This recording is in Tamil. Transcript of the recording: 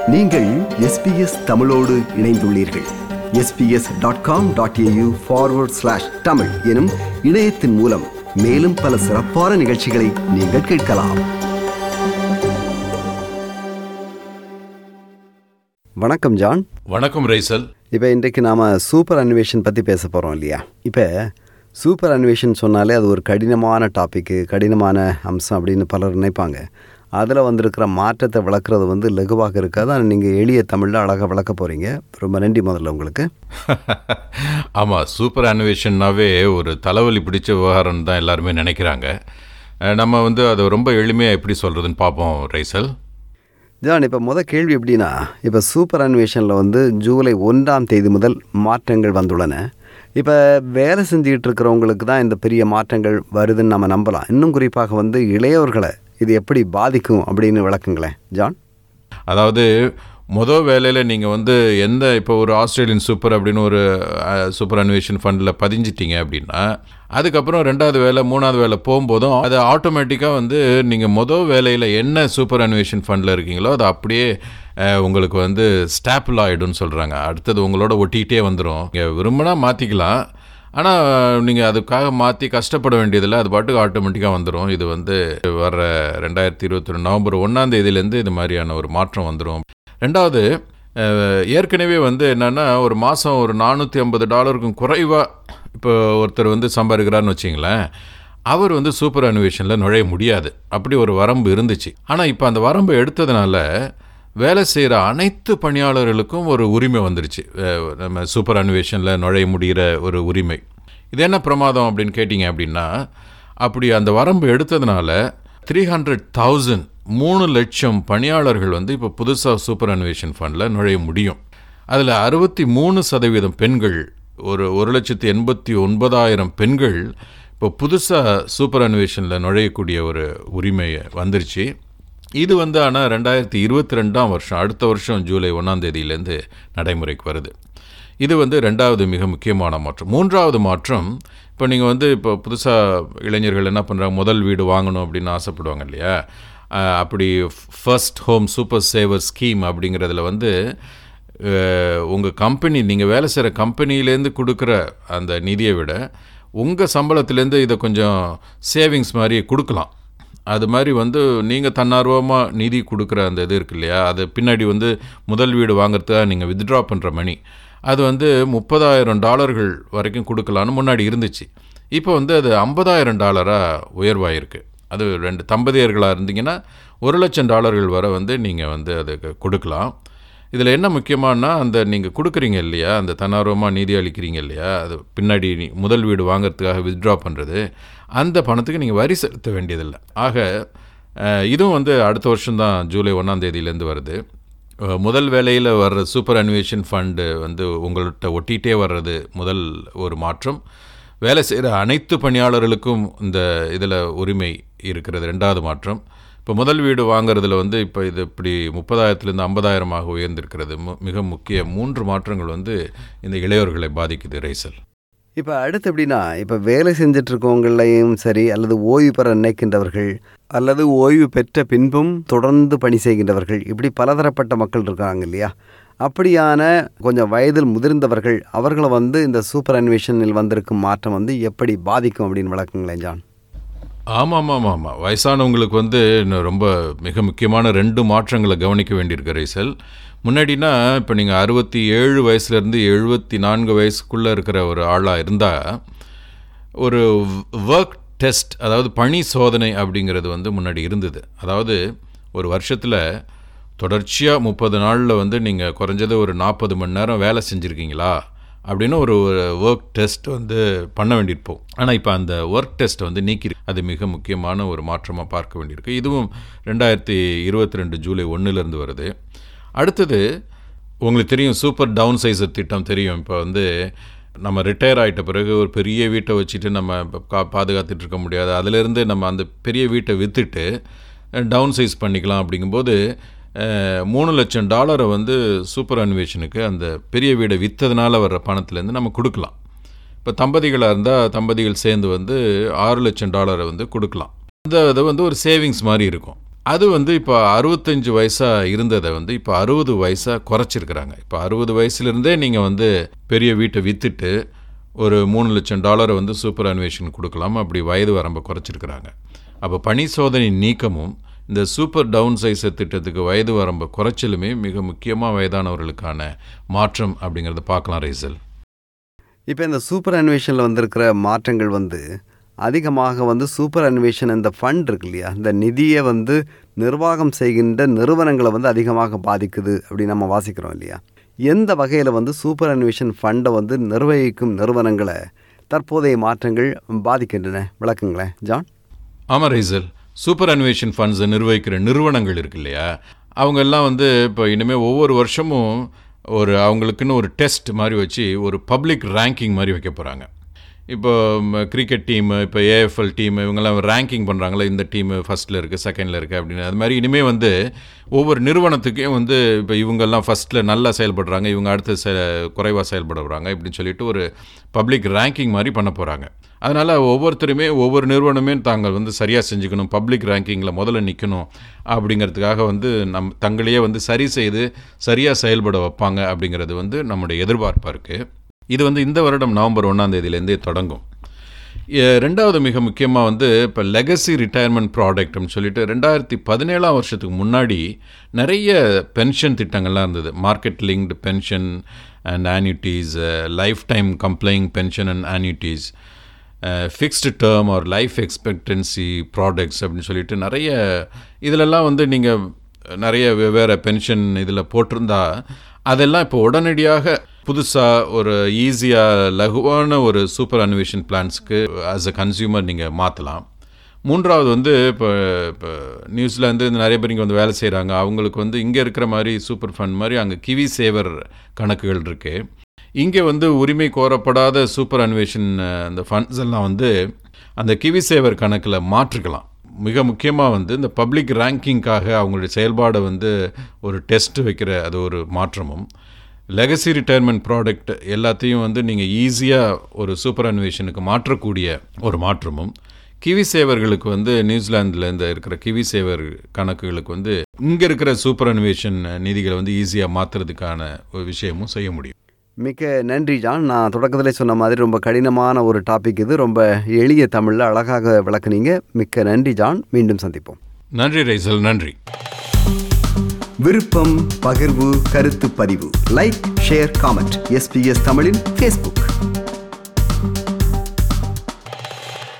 நீங்கள் எஸ்பிஎஸ் தமிழோடு இணைந்துள்ளீர்கள் SBS dot com dot AU forward slash Tamil எனும் இணையத்தின் மூலம் மேலும் பல சிறப்பான நிகழ்ச்சிகளை நீங்கள் கேட்கலாம் வணக்கம் ஜான் வணக்கம் ரைசல் இப்போ இன்றைக்கு நாம் சூப்பர் அன்வேஷன் பற்றி பேச போகிறோம் இல்லையா இப்போ சூப்பர் அன்வேஷன் சொன்னாலே அது ஒரு கடினமான டாப்பிக்கு கடினமான அம்சம் அப்படின்னு பலர் நினைப்பாங்க அதில் வந்திருக்கிற மாற்றத்தை விளக்குறது வந்து லகுவாக இருக்காது ஆனால் நீங்கள் எளிய தமிழில் அழகாக விளக்க போகிறீங்க ரொம்ப நன்றி முதல்ல உங்களுக்கு ஆமாம் சூப்பர் அனிவேஷன்னாவே ஒரு தலைவலி பிடிச்ச விவகாரம் தான் எல்லாருமே நினைக்கிறாங்க அஹ், நம்ம வந்து அதை ரொம்ப எளிமையாக எப்படி சொல்கிறதுன்னு பார்ப்போம் ரைசல் ஜான் இப்போ முத கேள்வி எப்படின்னா இப்போ சூப்பர் அன்வேஷனில் வந்து ஜூலை ஒன்றாம் தேதி முதல் மாற்றங்கள் வந்துள்ளன இப்போ வேலை செஞ்சுக்கிட்டு இருக்கிறவங்களுக்கு தான் இந்த பெரிய மாற்றங்கள் வருதுன்னு நம்ம நம்பலாம் இன்னும் குறிப்பாக வந்து இளையவர்களை இது எப்படி பாதிக்கும் அப்படின்னு விளக்குங்களேன் ஜான் அதாவது மொதல் வேலையில் நீங்கள் வந்து எந்த இப்போ ஒரு ஆஸ்திரேலியன் சூப்பர் அப்படின்னு ஒரு அஹ், சூப்பர் அன்வேஷன் ஃபண்டில் பதிஞ்சிட்டீங்க அப்படின்னா அதுக்கப்புறம் ரெண்டாவது வேலை மூணாவது வேலை போகும்போதும் அது ஆட்டோமேட்டிக்காக வந்து நீங்கள் மொதல் வேலையில் என்ன சூப்பர் அன்வேஷன் ஃபண்டில் இருக்கீங்களோ அது அப்படியே அஹ், உங்களுக்கு வந்து ஸ்டாப்பிள் ஆகிடும்னு சொல்கிறாங்க அடுத்தது உங்களோட ஒட்டிக்கிட்டே வந்துடும் நீங்கள் விரும்பினா மாற்றிக்கலாம் ஆனால் நீங்கள் அதுக்காக மாற்றி கஷ்டப்பட வேண்டியதில்லை அது பாட்டுக்கு ஆட்டோமேட்டிக்காக வந்துடும் இது வந்து வர ரெண்டாயிரத்தி இருபத்தி ரெண்டு நவம்பர் ஒன்றாம் தேதியிலேருந்து இது மாதிரியான ஒரு மாற்றம் வந்துடும் ரெண்டாவது அஹ், ஏற்கனவே வந்து என்னென்னா ஒரு மாதம் ஒரு நானூற்றி ஐம்பது டாலருக்கும் குறைவாக இப்போ ஒருத்தர் வந்து சம்பாதிக்கிறான்னு வச்சிங்களேன் அவர் வந்து சூப்பர் அனிவேஷனில் நுழைய முடியாது அப்படி ஒரு வரம்பு இருந்துச்சு ஆனால் இப்போ அந்த வரம்பு எடுத்ததுனால வேலை செய்கிற அனைத்து பணியாளர்களுக்கும் ஒரு உரிமை வந்துருச்சு அஹ் நம்ம சூப்பர் அனிவேஷனில் நுழைய முடிகிற ஒரு உரிமை இது என்ன பிரமாதம் அப்படின்னு கேட்டிங்க அப்படின்னா அப்படி அந்த வரம்பு எடுத்ததுனால த்ரீ ஹண்ட்ரட் தௌசண்ட் மூணு லட்சம் பணியாளர்கள் வந்து இப்போ புதுசாக சூப்பர் அனிவேஷன் ஃபண்டில் நுழைய முடியும் அதில் அறுபத்தி மூணு சதவீதம் பெண்கள் ஒரு ஒரு லட்சத்தி எண்பத்தி ஒன்பதாயிரம் பெண்கள் இப்போ புதுசாக சூப்பர் அனிவேஷனில் நுழையக்கூடிய ஒரு உரிமை வந்துருச்சு இது வந்து ஆனால் ரெண்டாயிரத்தி இருபத்தி ரெண்டாம் வருஷம் அடுத்த வருஷம் ஜூலை ஒன்றாம் தேதியிலேருந்து நடைமுறைக்கு வருது இது வந்து ரெண்டாவது மிக முக்கியமான மாற்றம் மூன்றாவது மாற்றம் இப்போ நீங்கள் வந்து இப்போ புதுசாக இளைஞர்கள் என்ன பண்ணுறாங்க முதல் வீடு வாங்கணும் அப்படின்னு ஆசைப்படுவாங்க இல்லையா அஹ் அப்படி first home super saver scheme அப்படிங்கிறதுல வந்து உங்கள் கம்பெனி நீங்கள் வேலை செய்கிற கம்பெனிலேருந்து கொடுக்குற அந்த நிதியை விட உங்கள் சம்பளத்துலேருந்து இதை கொஞ்சம் சேவிங்ஸ் மாதிரி கொடுக்கலாம் அது மாதிரி வந்து நீங்கள் தன்னார்வமாக நிதி கொடுக்குற அந்த இது இருக்கு இல்லையா அது பின்னாடி வந்து முதல் வீடு வாங்குறதுக்காக நீங்கள் வித்ட்ரா பண்ணுற மணி அது வந்து முப்பதாயிரம் டாலர்கள் வரைக்கும் கொடுக்கலான்னு முன்னாடி இருந்துச்சு இப்போ வந்து அது ஐம்பதாயிரம் டாலராக உயர்வாயிருக்கு அது ரெண்டு தம்பதியர்களாக இருந்தீங்கன்னா ஒரு லட்சம் டாலர்கள் வரை வந்து நீங்கள் வந்து அதுக்கு கொடுக்கலாம் இதில் என்ன முக்கியமானா அந்த நீங்கள் கொடுக்குறீங்க இல்லையா அந்த தன்னார்வமாக நிதி அளிக்கிறீங்க இல்லையா அது பின்னாடி நீ முதல் வீடு வாங்குறதுக்காக வித்ட்ரா பண்ணுறது அந்த பணத்துக்கு நீங்கள் வரி செலுத்த வேண்டியதில்லை ஆக அஹ், இதுவும் வந்து அடுத்த வருஷம்தான் ஜூலை ஒன்றாம் தேதியிலேருந்து வருது அஹ், முதல் வேலையில் வர்ற சூப்பர் அனிவேஷன் ஃபண்டு வந்து உங்கள்கிட்ட ஒட்டிகிட்டே வர்றது முதல் ஒரு மாற்றம் வேலை செய்கிற அனைத்து பணியாளர்களுக்கும் இந்த இதில் உரிமை இருக்கிறது ரெண்டாவது மாற்றம் இப்போ முதல் வீடு வாங்குறதுல வந்து இப்போ இது இப்படி முப்பதாயிரத்துலேருந்து ஐம்பதாயிரமாக உயர்ந்திருக்கிறது மு- மிக முக்கிய மூன்று மாற்றங்கள் வந்து இந்த இளையோர்களை பாதிக்குது ரைசல் இப்போ அடுத்து எப்படின்னா இப்போ வேலை செஞ்சுட்டு இருக்கவங்களையும் சரி அல்லது ஓய்வு பெற நினைக்கின்றவர்கள் அல்லது ஓய்வு பெற்ற பின்பும் தொடர்ந்து பணி செய்கின்றவர்கள் இப்படி பலதரப்பட்ட மக்கள் இருக்காங்க இல்லையா அப்படியான கொஞ்சம் வயதில் முதிர்ந்தவர்கள் அவர்களை வந்து இந்த சூப்பர் அன்வேஷனில் வந்திருக்கும் மாற்றம் வந்து எப்படி பாதிக்கும் அப்படின்னு விளக்குங்களேன் ஜான் ஆமாம் ஆமாம் ஆமாம் வயசானவங்களுக்கு வந்து இன்னும் ரொம்ப மிக முக்கியமான ரெண்டு மாற்றங்களை கவனிக்க வேண்டியிருக்கு ரைசல் முன்னாடினா இப்போ நீங்கள் அறுபத்தி ஏழு வயசுலேருந்து எழுபத்தி நான்கு வயசுக்குள்ளே இருக்கிற ஒரு ஆளாக இருந்தால் ஒரு ஒர்க் டெஸ்ட் அதாவது பணி சோதனை அப்படிங்கிறது வந்து முன்னாடி இருந்தது அதாவது ஒரு வருஷத்தில் தொடர்ச்சியாக முப்பது நாளில் வந்து நீங்கள் குறைஞ்சது ஒரு நாற்பது மணி நேரம் வேலை செஞ்சுருக்கீங்களா அப்படின்னு ஒரு ஒர்க் டெஸ்ட் வந்து பண்ண வேண்டியிருப்போம் ஆனால் இப்போ அந்த ஒர்க் டெஸ்ட் வந்து நீக்கி அது மிக முக்கியமான ஒரு மாற்றமாக பார்க்க வேண்டியிருக்கு இதுவும் ரெண்டாயிரத்தி இருபத்தி ரெண்டு ஜூலை ஒன்றுலேருந்து வருது அடுத்தது உங்களுக்கு தெரியும் சூப்பர் டவுன் சைஸர் திட்டம் தெரியும் இப்போ வந்து நம்ம ரிட்டையர் ஆகிட்ட பிறகு ஒரு பெரிய வீட்டை வச்சுட்டு நம்ம இப்ப கா பாதுகாத்துட்டு இருக்க முடியாது அதிலிருந்து நம்ம அந்த பெரிய வீட்டை விற்றுட்டு டவுன் சைஸ் பண்ணிக்கலாம் அப்படிங்கும்போது அஹ், மூணு லட்சம் டாலரை வந்து சூப்பர் அன்வேஷனுக்கு அந்த பெரிய வீடை விற்றதுனால வர்ற பணத்துலேருந்து நம்ம கொடுக்கலாம் இப்போ தம்பதிகளாக இருந்தால் தம்பதிகள் சேர்ந்து வந்து ஆறு லட்சம் டாலரை வந்து கொடுக்கலாம் அந்த இது வந்து ஒரு சேவிங்ஸ் மாதிரி இருக்கும் அது வந்து இப்போ அறுபத்தஞ்சு வயசாக இருந்ததை வந்து இப்போ அறுபது வயசாக குறைச்சிருக்கிறாங்க இப்போ அறுபது வயசுலேருந்தே நீங்கள் வந்து பெரிய வீட்டை விற்றுட்டு ஒரு மூணு லட்சம் டாலரை வந்து சூப்பர் அன்வேஷன் கொடுக்கலாம் அப்படி வயது வரம்பை குறைச்சிருக்கிறாங்க அப்போ பணி சோதனை நீக்கமும் இந்த சூப்பர் டவுன் சைஸ் திட்டத்துக்கு வயது வரம்பை குறைச்சலுமே மிக முக்கியமாக வயதானவர்களுக்கான மாற்றம் அப்படிங்கிறத பார்க்கலாம் ரைசல் இப்போ இந்த சூப்பர் அன்வேஷனில் வந்திருக்கிற மாற்றங்கள் வந்து அதிகமாக வந்து சூப்பர் அன்வேஷன் இந்த ஃபண்ட் இருக்கு இல்லையா இந்த நிதியை வந்து நிர்வாகம் செய்கின்ற நிறுவனங்களை வந்து அதிகமாக பாதிக்குது அப்படின்னு நம்ம வாசிக்கிறோம் இல்லையா எந்த வகையில் வந்து சூப்பர் அன்வேஷன் ஃபண்டை வந்து நிர்வகிக்கும் நிறுவனங்களை தற்போதைய மாற்றங்கள் பாதிக்கின்றன விளக்குங்களேன் ஜான் ஆமாம் ரைசல் சூப்பர் அன்வேஷன் ஃபண்ட்ஸை நிர்வகிக்கிற நிறுவனங்கள் இருக்கு இல்லையா அவங்க எல்லாம் வந்து இப்போ இனிமேல் ஒவ்வொரு வருஷமும் ஒரு அவங்களுக்குன்னு ஒரு டெஸ்ட் மாதிரி வச்சு ஒரு பப்ளிக் ரேங்கிங் மாதிரி வைக்க போகிறாங்க இப்போ கிரிக்கெட் டீமு இப்போ ஏஎஃப்எல் டீம் இவங்கெல்லாம் ரேங்கிங் பண்ணுறாங்களே இந்த டீமு ஃபஸ்ட்டில் இருக்குது செகண்டில் இருக்குது அப்படின்னு அது மாதிரி இனிமேல் வந்து ஒவ்வொரு நிறுவனத்துக்கும் வந்து இப்போ இவங்கெல்லாம் ஃபஸ்ட்டில் நல்லா செயல்படுறாங்க இவங்க அடுத்து செ குறைவாக செயல்படுறாங்க இப்படின்னு சொல்லிட்டு ஒரு பப்ளிக் ரேங்கிங் மாதிரி பண்ண போகிறாங்க அதனால் ஒவ்வொருத்தருமே ஒவ்வொரு நிறுவனமே தாங்கள் வந்து சரியாக செஞ்சுக்கணும் பப்ளிக் ரேங்கிங்கில் முதல்ல நிற்கணும் அப்படிங்கிறதுக்காக வந்து நம் தங்களையே வந்து சரி செய்து சரியாக செயல்பட வைப்பாங்க அப்படிங்கிறது வந்து நம்முடைய எதிர்பார்ப்பாக இருக்குது இது வந்து இந்த வருடம் நவம்பர் ஒன்றாம் தேதியிலேருந்தே தொடங்கும் எ- ரெண்டாவது மிக முக்கியமாக வந்து இப்போ லெகசி ரிட்டையர்மெண்ட் ப்ராடக்ட்னு சொல்லிட்டு ரெண்டாயிரத்தி பதினேழாம் வருஷத்துக்கு முன்னாடி நிறைய பென்ஷன் திட்டங்கள்லாம் இருந்தது market linked pension and annuities lifetime complying pension and annuities fixed term or life expectancy products அப்படின்னு சொல்லிட்டு நிறைய இதிலெல்லாம் வந்து நீங்கள் நிறைய வெவ்வேறு பென்ஷன் இதில் போட்டிருந்தா அதெல்லாம் இப்போ உடனடியாக புதுசாக ஒரு ஈஸியாக லகுவான ஒரு சூப்பர் அன்வேஷன் பிளான்ஸ்க்கு ஆஸ் அ கன்சியூமர் நீங்கள் மாற்றலாம் மூன்றாவது வந்து இப்போ இப்போ நியூசிலாந்து இந்த நிறைய பேர் இங்கே வந்து வேலை செய்கிறாங்க அவங்களுக்கு வந்து இங்கே இருக்கிற மாதிரி சூப்பர் ஃபண்ட் மாதிரி அங்கே கிவி சேவர் கணக்குகள் இருக்குது இங்கே வந்து உரிமை கோரப்படாத சூப்பர் அன்வேஷன் அஹ், அந்த ஃபண்ட்ஸ் எல்லாம் வந்து அந்த கிவி சேவர் கணக்கில் மாற்றிக்கலாம் மிக முக்கியமாக வந்து இந்த பப்ளிக் ரேங்கிங்காக அவங்களுடைய செயல்பாடை வந்து ஒரு டெஸ்ட் வைக்கிற அது ஒரு மாற்றமும் லெகசி ரிட்டையர்மெண்ட் ப்ராடக்ட் எல்லாத்தையும் வந்து நீங்கள் ஈஸியாக ஒரு சூப்பர் அன்வேஷனுக்கு மாற்றக்கூடிய ஒரு மாற்றமும் கிவி சேவர்களுக்கு வந்து நியூசிலாந்தில் இந்த இருக்கிற கிவி சேவர் கணக்குகளுக்கு வந்து இங்கே இருக்கிற சூப்பர் அன்வேஷன் நிதிகளை வந்து ஈஸியாக மாற்றுறதுக்கான ஒரு விஷயமும் செய்ய முடியும் மிக்க நன்றி ஜான் நான் தொடக்கத்திலே சொன்ன மாதிரி ரொம்ப கடினமான ஒரு டாபிக் இது ரொம்ப எளிய தமிழில் அழகாக விளக்குனீங்க மிக்க நன்றி ஜான் மீண்டும் சந்திப்போம் நன்றி ரைசல் நன்றி விருப்பம் பகிர்வு கருத்து பதிவு லைக் ஷேர் காமெண்ட் எஸ்பிஎஸ் தமிழின் ஃபேஸ்புக்